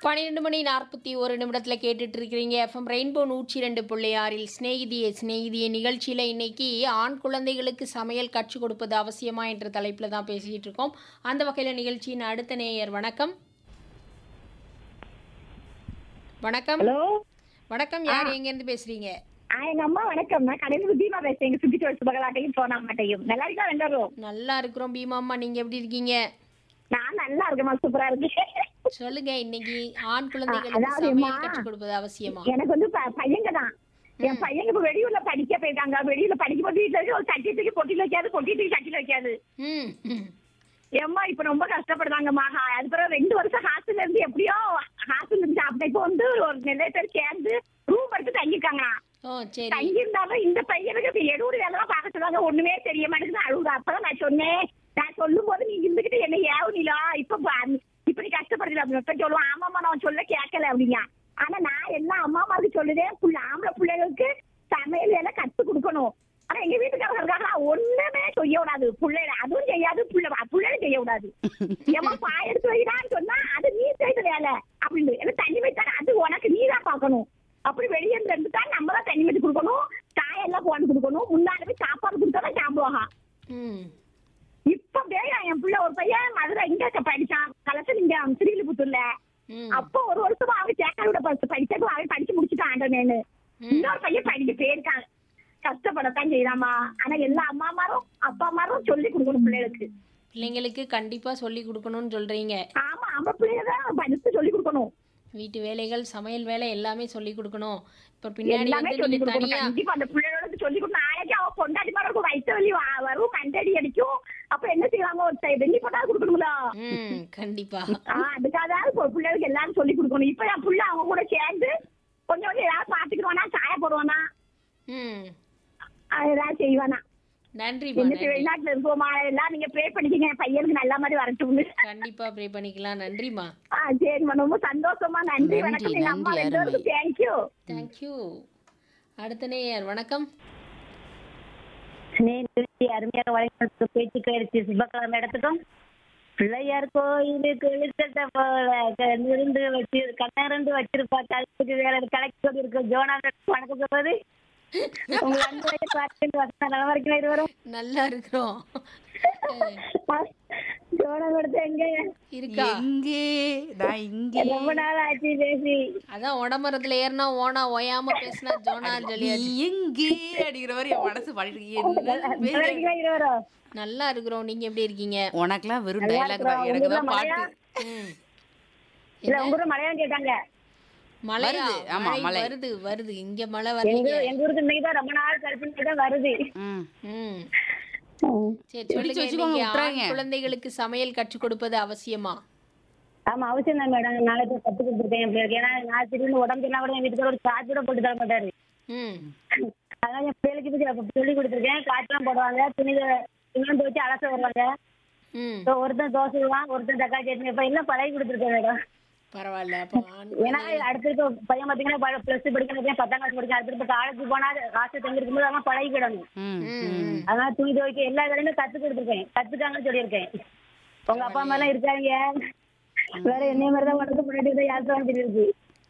பன்னிரெண்டு மணி நாற்பத்தி ஒரு நிமிடத்தில் கேட்டுட்டு இருக்கிறீங்க எஃப்எம் ரெயின்போ நூற்றி ரெண்டு புள்ளி ஆறில் ஸ்நேகிதியே ஸ்நேகிதியே நிகழ்ச்சியில் இன்னைக்கு ஆண் குழந்தைகளுக்கு சமையல் கற்றுக் கொடுப்பது அவசியமா என்ற தலைப்பில் தான் பேசிக்கிட்டு இருக்கோம் அந்த வகையில் நிகழ்ச்சியின் அடுத்த நேயர் வணக்கம் வணக்கம் ஹலோ வணக்கம் யார் எங்கேருந்து பேசுறீங்க ஆ, எங்க அம்மா வணக்கம் நான் கடையில தீமா பேசுறேன் எங்க சுத்தி வச்சு பகலாட்டையும் போனா மாட்டையும் நல்லா இருக்கா வெண்டரும் நல்லா இருக்கிறோம் பீமாம்மா நீங்க எப்படி இருக்கீங்க நான் நல்லா இருக்கேன் சூப்பரா இருக்கு சொல்லுங்க இன்னைக்கு ஆண் குழந்தைகளுக்கு அதாவது சமையல் அம்மா, கற்றுக் கொடுப்பது அவசியமா எனக்கு வந்து ப- பையங்க தான் என் பையங்க இப்ப வெளியூர்ல படிக்க போயிட்டாங்க வெளியூர்ல படிக்கும் போது வீட்டுல இருந்து ஒரு சட்டி தூக்கி பொட்டில வைக்காது பொட்டி தூக்கி சட்டில வைக்காது ம் ம். ஏம்மா இப்ப ரொம்ப கஷ்டப்படுறாங்கம்மா ஹா- அது பிறகு ரெண்டு வருஷம் ஹாஸ்டல்ல இருந்து எப்படியோ ஹாஸ்டல் இருந்து சாப்பிட்டேன் இப்போ வந்து ஒரு நிறைய பேர் சேர்ந்து ரூம் எடுத்து தங்கியிருக்காங்க ஓ சரி தங்கி இருந்தாலும் இந்த பையனுக்கு இப்ப எடுபடி வேலை பார்க்க சொல்லுவாங்க ஒண்ணுமே தெரிய மாட்டேங்குது அழுகுது அப்பதான் நான் சொன்னேன் நான் சொல்லும் போது நீ இருந்துகிட்டு என்ன ஏவனிலா இப்ப பா- இப்படி கஷ்டப்படுறீங்க அப்படின்னு சொல்லுவான் ஆமாமா நான் சொல்ல கேட்கல அப்படிங்க ஆனா நான் எல்லா அம்மா அம்மாவுக்கு சொல்லுதேன் புள்ள ஆம்பளை பிள்ளைகளுக்கு சமையல் வேலை கத்து கொடுக்கணும் ஆனா எங்க வீட்டுக்காரங்க இருக்காங்க ஒண்ணுமே செய்ய விடாது பிள்ளைல அதுவும் செய்யாது புள்ள பிள்ளைகளும் செய்ய விடாது ஏமா பாய் எடுத்து வைக்கிறான்னு சொன்னா அது நீ செய்த வேலை அப்படின்னு ஏன்னா தண்ணி வைத்தாங்க அது உனக்கு நீ தான் பார்க்கணும் அப்படி வெளியே இருந்து இருந்துட்டா நம்ம தான் தண்ணி வச்சு கொடுக்கணும் சாயெல்லாம் போட்டு கொடுக்கணும் முன்னாடி போய் சாப்பாடு கொடுத்தா தான் சாப்பிடுவாங்க ம் இப்ப வேணும் என் பிள்ளை ஒரு பையன் மதுரை இங்க இருக்க படிச்சான் கலசல் இங்க திருவிழிபுத்தூர்ல ம் அப்போ ஒரு வருஷமா அவன் சேக்காரோட படிச்சது அவன் படிச்சு முடிச்சுட்டான் ஆண்டனேன்னு இன்னொரு பையன் படிக்க போயிருக்கான் கஷ்டப்படத்தான் செய்யறாமா ஆனா எல்லா அம்மா அம்மாரும் அப்பா அம்மாரும் சொல்லி கொடுக்கணும் பிள்ளைகளுக்கு பிள்ளைங்களுக்கு கண்டிப்பா சொல்லி கொடுக்கணும்னு சொல்றீங்க ஆமா நம்ம பிள்ளைங்க தான் படிச்சு சொல்லி கொடுக்கணும் வீட்டு வேலைகள் சமையல் வேலை எல்லாமே சொல்லி கொடுக்கணும் இப்ப பின்னாடி எல்லாமே வந்து சொல்லி நீங்க கொடுக்கணும் தனியா கண்டிப்பா அந்த பிள்ளைகளுக்கு சொல்லி கொடுக்கணும் நாளைக்கு அவ பொண்டாட்டி மாதிரி இருக்கும் வயிற்று வலி வா- வரும் கண்டடி அடிக்கும் அப்ப என்ன செய்வாங்க ஒரு சை- வெள்ளி போட்டா கொடுக்கணுங்களா ம் கண்டிப்பா ஆஹ் அதுக்காக இப்போ பிள்ளைகளுக்கு எல்லாரும் சொல்லி கொடுக்கணும் இப்ப என் பிள்ளை அவங்க கூட சேர்ந்து கொஞ்சம் கொஞ்சம் ஏதாவது பாத்துக்கிடுவானா சாய போடுவானா ம் அது ஏதாவது செய்வானா நன்றிமா என்ன நன்றி வெளிநாட்டுல இருக்கோமா எல்லாம் நீங்க ப்ரே பண்ணிக்கங்க என் பையனுக்கு நல்ல மாதிரி வரட்டும்னு கண்டிப்பா ப்ரே பண்ணிக்கலாம் நன்றிமா ஆ சரிம்மா ரொம்ப சந்தோஷமா நன்றி நன்றி, வணக்கம் எங்க அம்மா நன்றி, ரெண்டு பேருக்கும் தேங்க்யூ தேங்க்யூ அடுத்த நேயர் வணக்கம் நேற்று அருமையாக வழங்க பேச்சு கயிறுச்சு சுபக்கிழமை இடத்துக்கும் பிள்ளையார் கோயிலுக்கு எழுத்தட்ட போல கண்ணிருந்து வச்சு கண்ணிருந்து வச்சிருப்பா கழுத்துக்கு வேற கலெக்ட் இருக்கு ஜோனா வணக்கம் சொல்றது உங்க அன்பை பார்த்து வசனம் நல்லா வரைக்கும் இருவரும் நல்லா இருக்கிறோம் ஜோனா கொடுத்து எங்க இருக்கா எங்கே நான் இங்கே ரொம்ப நாள் ஆச்சு பேசி அதான் உடம்புறதுல ஏறினா ஓனா ஓயாம பேசினா ஜோனான்னு நீ சொல்லியாச்சு எங்கே அப்படிங்கிற மாதிரி என் மனசு பாடிட்டு என்ன பேரு? வரைக்கும் இருவரும் நல்லா இருக்கிறோம் நீங்க எப்படி இருக்கீங்க உனக்கெல்லாம் வெறும் டைலாக் தான் எனக்கு தான் பாட்டு ம் இல்ல உங்க ஊர்ல மலையாளம் கேட்டாங்க மழையா வருது, ஆமா, மழை மழை. வருது வருது இங்க மழை எங்க வரலீங்க எங்க ஊருக்கு இன்னைக்கு தான் ரொம்ப நாள் கழிச்சு தான் வருது ம் ம் சரி பிடிச்சு சொல்லுங்க வச்சுக்கோங்க, இன்னைக்கு ஆண் விட்டுறாங்க. குழந்தைகளுக்கு சமையல் கற்றுக் கொடுப்பது அவசியமா ஆமா அவசியம் தான் மேடம் நாளை போய் கத்து கொடுத்துருக்கேன் என் பிள்ளைக்கு ஏன்னா நான் திடீர்னு உடம்பு சரியில்லை கூட என் வீட்டுக்கு ஒரு சார்ஜ் கூட போட்டு தர மாட்டாரு ம் அதனால என் பிள்ளைக்கு போய் அப்ப சொல்லி கொடுத்துருக்கேன் காய்ச்சலாம் போடுவாங்க துணி துணியும் துவச்சு அலச வருவாங்க ம் இப்போ ஒருத்தன் தோசை விடுவான் ஒருத்தன் தக்காளி சட்னி இப்ப எல்லாம் பழகி கொடுத்துருக்கேன் மேடம் பரவாயில்ல அப்போ ஆண் ஏன்னா அடுத்து இருக்க பையன் பாத்தீங்கன்னா பிளஸ் டூ படிக்கணும் பத்தாம் கிளாஸ் படிக்கணும் அடுத்து இருக்க காலேஜ் போனா ஹாஸ்டல் தங்கி இருக்கும்போது அதெல்லாம் பழகிக்கிடணும் ம் ம் அதனால துணி துவைக்க எல்லா வேலையுமே கத்து கொடுத்துருக்கேன் கத்துக்காங்கன்னு சொல்லியிருக்கேன் உங்க அப்பா அம்மா எல்லாம் இருக்காங்க வேற என்னைய மாதிரி தான் உனக்கு முன்னாடி யாத்திரம் சொல்லியிருக்கு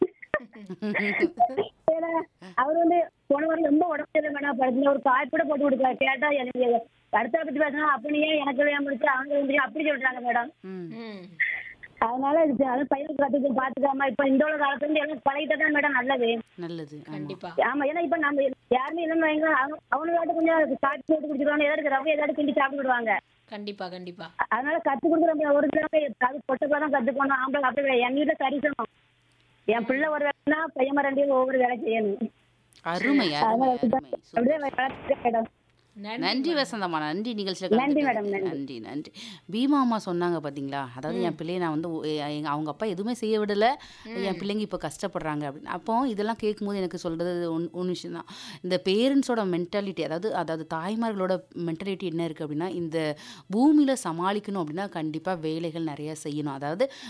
ஏன்னா, அவர் வந்து போன வாரம் ரொம்ப உடம்பு சரியில்லை மேடம் படத்துல ஒரு காய் கூட போட்டு கொடுக்கல கேட்டா எனக்கு அடுத்த பத்தி பேசினா அப்ப நீ ஏன் எனக்கு கல்யாணம் முடிச்சு அவங்க முடிச்சு அப்படி சொல்றாங்க மேடம் ம் ம் அதனால இது அது பையனுக்கு கத்துக்கு பாத்துக்காம இப்ப இந்த உள்ள காலத்துல இருந்து எல்லாம் பழகிட்டா தான் மேடம் நல்லது நல்லது ஆமா. கண்டிப்பா ஆமா ஏன்னா இப்ப நம்ம யாருமே இல்லைன்னு வைங்க அவங்க அவனுக்காட்டு கொஞ்சம் காய்ச்சி போட்டு குடிச்சிருவாங்க ஏதாவது ரவை ஏதாவது கிண்டி சாப்பிட்டுடுவாங்க கண்டிப்பா கண்டிப்பா அதனால கத்து கொடுக்குற ஒரு தடவை அது பொட்டப்பா தான் கத்துக்கணும் ஆம்பளை அப்படி கிடையாது என் வீட்டுல சரிசனம் என் பிள்ளை ஒரு வேலைன்னா பையன் ரெண்டு பேரும் ஒவ்வொரு வேலை செய்யணும் அருமை அருமை அருமை அப்படியே வளர்த்துட்டேன் மேடம் நன்றி வசந்தம்மா நன்றி நிகழ்ச்சியில் நன்றி கலந்துக்கிட்டதுக்கு. மேடம், நன்றி. நன்றி நன்றி பீமா அம்மா சொன்னாங்க பாத்தீங்களா அதாவது என் பிள்ளைய நான் வந்து ஒ- எ- எங்க அவங்க அப்பா எதுவுமே செய்ய விடல என் பிள்ளைங்க இப்போ கஷ்டப்படுறாங்க அப்படின்னு அப்போ இதெல்லாம் கேட்கும்போது எனக்கு சொல்றது ஒன் ஒன்று விஷயம் தான் இந்த பேரண்ட்ஸோட மென்டாலிட்டி அதாவது அதாவது தாய்மார்களோட மென்டாலிட்டி என்ன இருக்கு அப்படின்னா இந்த பூமியில சமாளிக்கணும் அப்படின்னா கண்டிப்பா வேலைகள் நிறைய செய்யணும் அதாவது